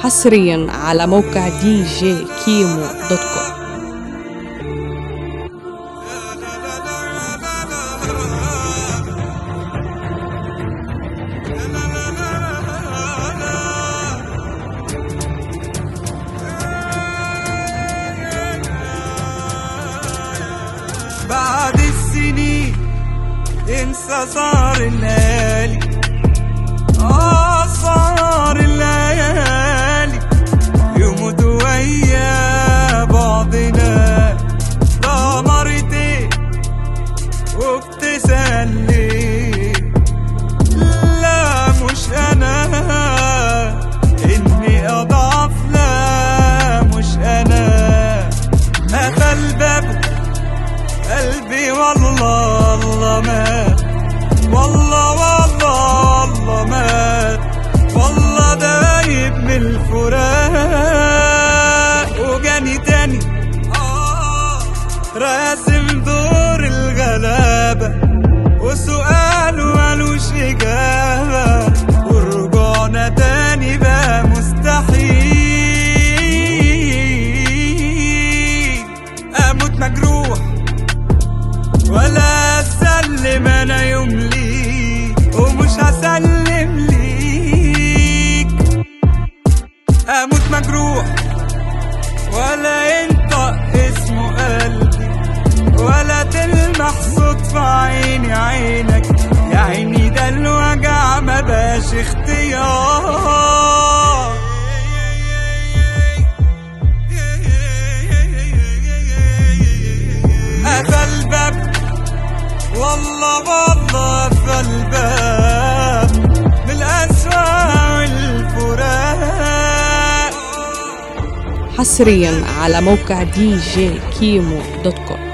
حصريا على موقع دي جي كيمو دوت كوم بعد السنين انسى صار الليالي اه صار الليالي يموت ويا بعضنا ده مرتين وبتسلي لا مش انا اني اضعف لا مش انا قفل بابه قلبي والله الله مات والله والله الله مات والله دايب من الفراق وجاني تاني آه، راسم دور الغلابة وسؤال ملوش إجابة ورجوعنا تاني بقى مستحيل أموت مجروح ولا اسلم انا يوم ليك ومش هسلم ليك اموت مجروح ولا ينطق اسمه قلبي ولا تلمح صدفة عيني عينك يا عيني ده الوجع ما باش اختيار قفل باب والله والله قفل باب بالأسوأ والفراق حصريا على موقع دي جي كيمو دوت كوم